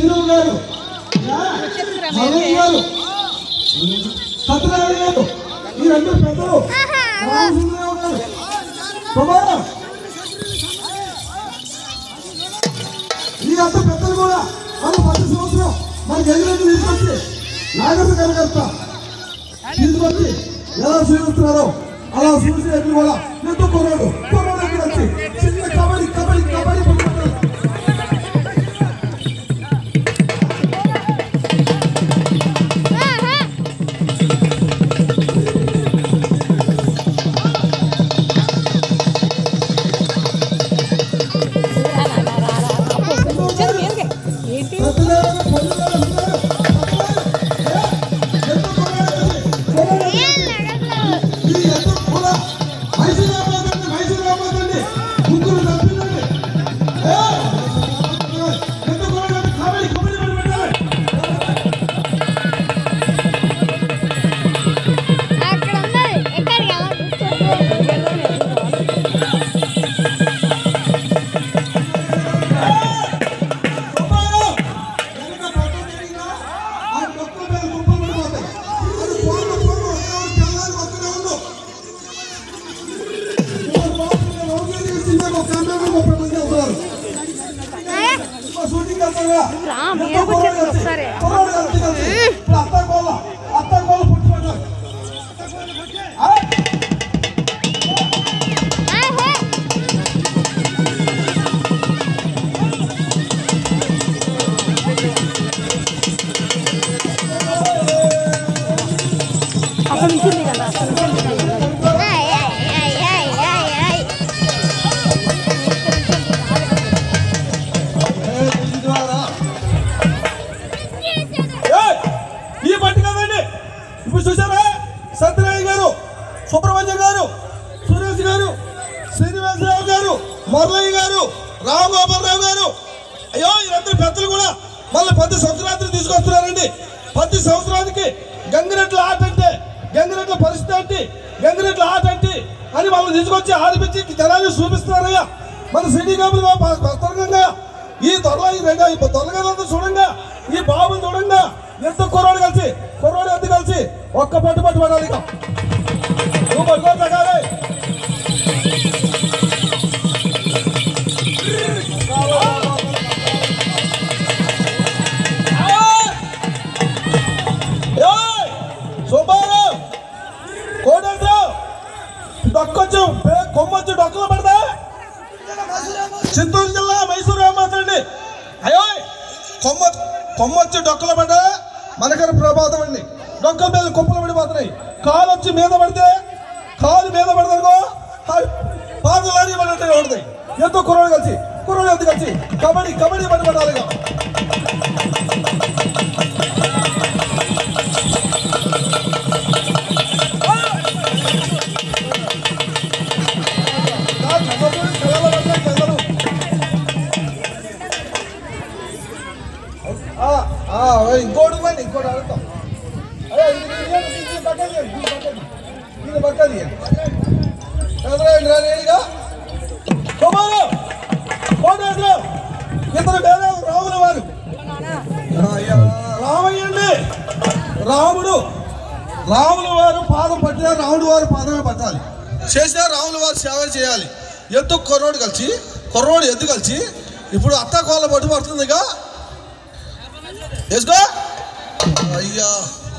శ్రీరామ్ గారు మల్లయ్య గారు సత్యనారాయణ గారు ఈ రెండు పెద్దలు రామసుందరరావు గారు కుమారం ఈ అంత పెద్దలు కూడా మన పది సంవత్సరం మన గదిలోకి తీసుకొచ్చి నాగరిక కనకర్త తీసుకొచ్చి ఎలా చూపిస్తున్నారో అలా చూసి ఎట్లు కూడా ఎంతో కొన్నాడు కొన్నాడు ఎక్కడ వచ్చి చిన్న కబడ్డీ కబడ్డీ కబడ్డీ పట్టుకుంటారు ఏంటి సత్యనారాయణ పొందుతారు అందరూ. ఎంతో కొన్నాడు కొన్నాడు ఇది ఎంతో కుల మైసూరు రాబోతుంది మైసూరు రాబోతుంది ముగ్గురు తప్పిందండి ఎంత కొన్నాడు కబడ్డీ కబడ్డీ పడి పెట్టాలి అక్కడ ఉన్నది ఎక్కడికి రా, మీరు కూడా చెప్పండి ఒకసారి. అక్కడ నుంచి ఉంది కదా అక్కడ నుంచి ఉంది కదా. ఈ పట్టి కదండి ఇప్పుడు చూసారా సత్యనారాయణ గారు సుబ్రహ్మణ్యం గారు సురేష్ గారు శ్రీనివాసరావు గారు మురళయ్య గారు రామగోపాలరావు గారు అయ్యో వీరందరూ పెద్దలు కూడా మళ్ళీ పది సంవత్సరాలు తీసుకొస్తున్నారండి పది సంవత్సరానికి గంగిరెట్ల ఆట అంటే గంగిరెట్ల పరిస్థితి అంటే గంగిరెట్ల ఆట అంటే అని వాళ్ళని తీసుకొచ్చి ఆడిపించి జనాన్ని చూపిస్తున్నారయ్యా మన సిటీ కబులు భద్రంగా ఈ దొరల ఈ రెండు ఈ దొరగాలంతా చూడంగా ఈ బాబుని చూడంగా ఎంత కుర్రోడు కలిసి కుర్రోడు ఎంత కలిసి ఒక్క పట్టు పట్టు పడాలి ఇక నువ్వు పట్టుకో తగాలి సుబ్బారావు కోటేశ్వరరావు డొక్కొచ్చు పే- కొమ్మొచ్చు డొక్కలు పడదా చిత్తూరు జిల్లా మైసూరు రామాతండి అయ్యో కొమ్మ కొమ్మొచ్చి డొక్కలు పడ్డా మనకర ప్రభాతం అండి డొక్కల మీద కుప్పలు పడిపోతున్నాయి కాలు వచ్చి మీద పడితే కాలు మీద పడదనుకో పాదలు లారీ పడినట్టు పడతాయి ఎంతో కుర్రోడు కలిసి కుర్రోడు ఎంత కలిసి కబడ్డీ కబడ్డీ పడి పడాలి ఇక. ఆ, కబడ్డీ, కబడ్డీ పడతాయి, కబడ్డీ. ఆ, ఆ, ఇంకోటి ఇవ్వండి ఇంకోటి అడుగుతాం అదే ఇది ఇది ఇది పక్కది ఇది పక్కది ఇది పక్కది ఎదురండి రా నేరుగా కుమారు కోటేశ్వరం ఇతను వేరే రాముల వారు రామయ్య అండి రాముడు రాముల వారు పాదం పట్టినా రాముడు వారు పాదమే పట్టాలి చేసినా రాముల వారు సేవ చేయాలి ఎద్దు కుర్రోడు కలిసి కుర్రోడు ఎద్దు కలిసి ఇప్పుడు అత్త కోళ్ళ పట్టు పడుతుందిగా వేసుకో అయ్యా